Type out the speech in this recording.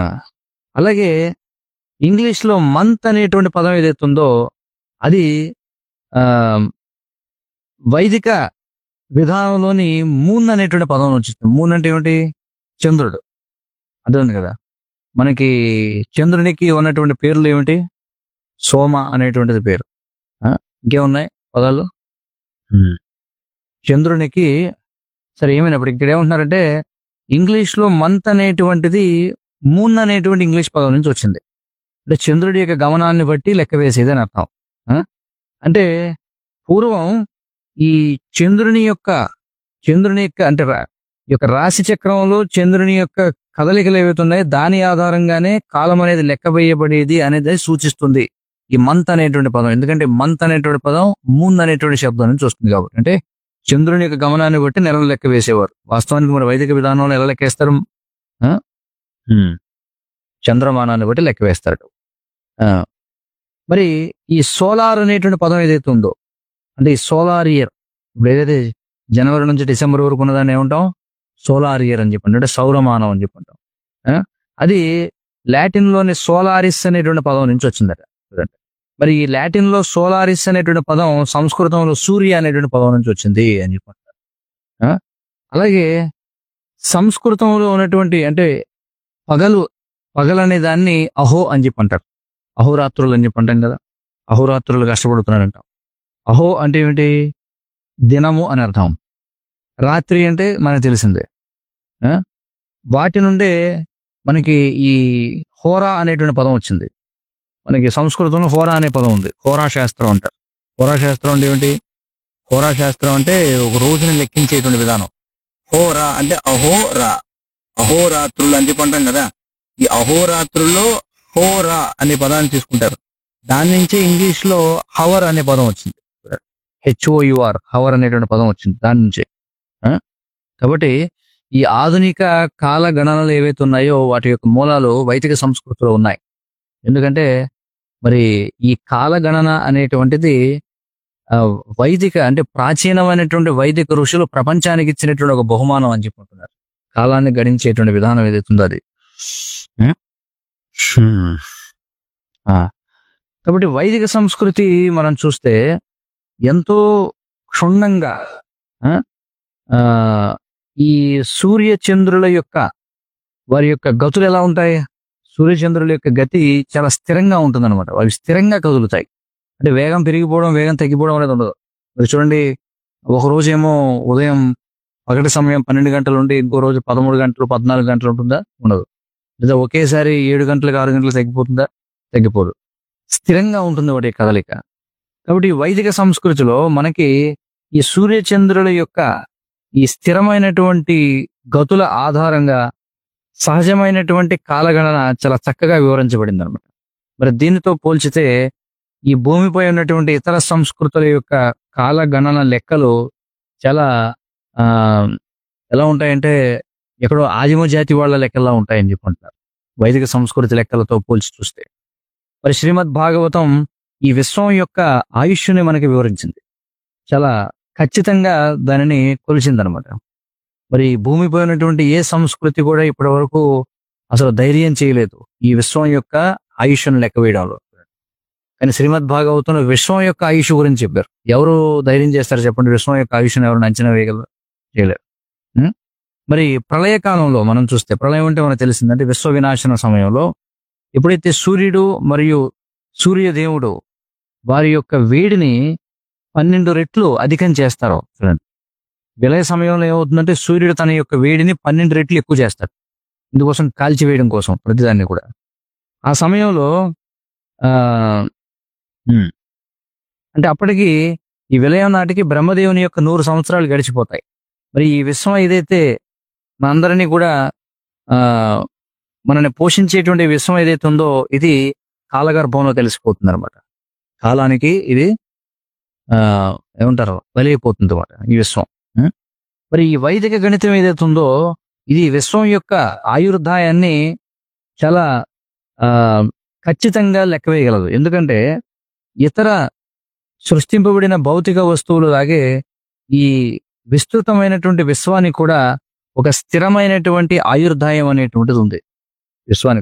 అలాగే ఇంగ్లీష్ లో మంత్ అనేటువంటి పదం ఏదైతే ఉందో అది ఆ, వైదిక విధానంలోని మూన్ అనేటువంటి పదం వచ్చింది మూన్ అంటే ఏమిటి చంద్రుడు అర్థమైంది కదా మనకి చంద్రునికి ఉన్నటువంటి పేర్లు ఏమిటి సోమ అనేటువంటిది పేరు ఆ, ఇంకేమున్నాయి పదాలు చంద్రునికి సరే ఏమైనప్పుడు ఇక్కడ ఏమంటున్నారంటే ఇంగ్లీష్ లో మంత్ అనేటువంటిది మూన్ అనేటువంటి ఇంగ్లీష్ పదం నుంచి వచ్చింది అంటే చంద్రుడి యొక్క గమనాన్ని బట్టి లెక్క వేసేది అని అర్థం ఆ? అంటే పూర్వం ఈ చంద్రుని యొక్క చంద్రుని యొక్క అంటే రా- ఈ యొక్క రాశి చక్రంలో చంద్రుని యొక్క కదలికలు ఏవైతే ఉన్నాయో దాని ఆధారంగానే కాలం అనేది లెక్క వేయబడేది అనేది సూచిస్తుంది ఈ మంత్ అనేటువంటి పదం ఎందుకంటే మంత్ అనేటువంటి పదం మూన్ అనేటువంటి శబ్దం నుంచి వస్తుంది కాబట్టి అంటే చంద్రుని యొక్క గమనాన్ని బట్టి నెలలు లెక్క వేసేవారు వాస్తవానికి మరి వైదిక విధానంలో ఎలా లెక్కేస్తారు ఆ? చంద్రమానాన్ని బట్టి లెక్క వేస్తారు ఆ. మరి ఈ సోలార్ అనేటువంటి పదం ఏదైతే ఉందో అంటే ఈ సోలార్ ఇయర్ ఇప్పుడు ఏదైతే జనవరి నుంచి డిసెంబర్ వరకు ఉన్నదాన్ని ఏమంటాం సోలార్ ఇయర్ అని చెప్పండి అంటే సౌరమానం అని చెప్పంటాం ఆ? అది లాటిన్ లోని సోలారిస్ అనేటువంటి పదం నుంచి వచ్చిందట చూడండి. మరి ఈ లాటిన్ లో సోలారిస్ అనేటువంటి పదం సంస్కృతంలో సూర్య అనేటువంటి పదం నుంచి వచ్చింది అని చెప్పంటారు ఆ? అలాగే సంస్కృతంలో ఉన్నటువంటి అంటే పగలు పగలు అనే దాన్ని అహో అని చెప్పి అంటారు అహోరాత్రులు అని చెప్పి అంటాం కదా అహోరాత్రులు కష్టపడుతున్నాడు అంటాం అహో అంటే ఏమిటి దినము అని అర్థం రాత్రి అంటే మనకు తెలిసిందే ఆ? వాటి నుండే మనకి ఈ హోరా అనేటువంటి పదం వచ్చింది మనకి సంస్కృతంలో హోరా అనే పదం ఉంది హోరా శాస్త్రం అంటారు హోరా శాస్త్రం అంటే ఏమిటి హోరా శాస్త్రం అంటే ఒక రోజుని లెక్కించేటువంటి విధానం హోరా అంటే అహోరా అహోరాత్రులు అని చెప్పి అంటాం కదా ఈ అహోరాత్రుల్లో హోరా అనే పదాన్ని తీసుకుంటారు దాని నుంచే ఇంగ్లీష్ లో హవర్ అనే పదం వచ్చింది హెచ్ఓయుఆర్ హవర్ అనేటువంటి పదం వచ్చింది దాని నుంచే ఆ? కాబట్టి ఈ ఆధునిక కాల గణనలు ఏవైతే ఉన్నాయో వాటి యొక్క మూలాలు వైదిక సంస్కృతిలో ఉన్నాయి ఎందుకంటే మరి ఈ కాల గణన అనేటువంటిది ఆ, వైదిక అంటే ప్రాచీనమైనటువంటి వైదిక ఋషులు ప్రపంచానికి ఇచ్చినటువంటి ఒక బహుమానం అని చెప్పుకుంటున్నారు కాలాన్ని గణించేటువంటి విధానం ఏదైతే ఉందో అది ఆ. కాబట్టి వైదిక సంస్కృతి మనం చూస్తే ఎంతో క్షుణ్ణంగా ఆ, ఆ, ఈ సూర్య చంద్రుల యొక్క వారి యొక్క గతులు ఎలా ఉంటాయి సూర్య చంద్రుల యొక్క గతి చాలా స్థిరంగా ఉంటుంది అనమాట అవి స్థిరంగా కదులుతాయి అంటే వేగం పెరిగిపోవడం వేగం తగ్గిపోవడం అనేది ఉండదు మీరు చూడండి ఒక రోజేమో ఉదయం పగటి సమయం పన్నెండు గంటలు ఉండి ఇంకో రోజు పదమూడు గంటలు పద్నాలుగు గంటలు ఉంటుందా ఉండదు లేదా ఒకేసారి ఏడు గంటలకు ఆరు గంటలకు తగ్గిపోతుందా తగ్గిపోదు స్థిరంగా ఉంటుంది వాటి కదలిక కాబట్టి ఈ వైదిక సంస్కృతిలో మనకి ఈ సూర్యచంద్రుల యొక్క ఈ స్థిరమైనటువంటి గతుల ఆధారంగా సహజమైనటువంటి కాలగణన చాలా చక్కగా వివరించబడింది అనమాట మరి దీనితో పోల్చితే ఈ భూమిపై ఉన్నటువంటి ఇతర సంస్కృతుల యొక్క కాలగణన లెక్కలు చాలా ఆ ఎలా ఉంటాయంటే ఎక్కడో ఆదిమ జాతి వాళ్ళ లెక్కలా ఉంటాయని చెప్పుకుంటారు వైదిక సంస్కృతి లెక్కలతో పోల్చి చూస్తే మరి శ్రీమద్ భాగవతం ఈ విశ్వం యొక్క ఆయుష్ని మనకి వివరించింది చాలా ఖచ్చితంగా దానిని కొలిచిందనమాట మరి భూమిపై ఉన్నటువంటి ఏ సంస్కృతి కూడా ఇప్పటి వరకు అసలు ధైర్యం చేయలేదు ఈ విశ్వం యొక్క ఆయుష్ను లెక్క వేయడంలో కానీ శ్రీమద్ భాగవతంలో విశ్వం యొక్క ఆయుష్ గురించి చెప్పారు ఎవరు ధైర్యం చేస్తారు చెప్పండి విశ్వం యొక్క ఆయుష్ను ఎవరు అంచనా వేయగలరు చేయలేరు ఉం? మరి ప్రళయకాలంలో మనం చూస్తే ప్రళయం అంటే మనకు తెలిసిందంటే విశ్వ వినాశన సమయంలో ఎప్పుడైతే సూర్యుడు మరియు సూర్యదేవుడు వారి యొక్క వేడిని పన్నెండు రెట్లు అధికం చేస్తారో చూడండి విలయ సమయంలో ఏమవుతుందంటే సూర్యుడు తన యొక్క వేడిని పన్నెండు రెట్లు ఎక్కువ చేస్తాడు ఇందుకోసం కాల్చివేయడం కోసం ప్రతిదాన్ని కూడా ఆ సమయంలో ఆ ఉమ్, అంటే అప్పటికి ఈ విలయం నాటికి బ్రహ్మదేవుని యొక్క నూరు సంవత్సరాలు గడిచిపోతాయి మరి ఈ విశ్వం ఏదైతే మనందరినీ కూడా ఆ మనల్ని పోషించేటువంటి విశ్వం ఏదైతే ఉందో ఇది కాలగర్భంలో తెలిసిపోతుంది అనమాట కాలానికి ఇది ఆ ఏమంటారు బలైపోతుంది అనమాట ఈ విశ్వం ఉం? మరి ఈ వైదిక గణితం ఏదైతే ఉందో ఇది విశ్వం యొక్క ఆయుర్దాయాన్ని చాలా ఆ ఖచ్చితంగా లెక్క వేయగలదు ఎందుకంటే ఇతర సృష్టింపబడిన భౌతిక వస్తువులు లాగే ఈ విస్తృతమైనటువంటి విశ్వానికి కూడా ఒక స్థిరమైనటువంటి ఆయుర్దాయం అనేటువంటిది ఉంది విశ్వానికి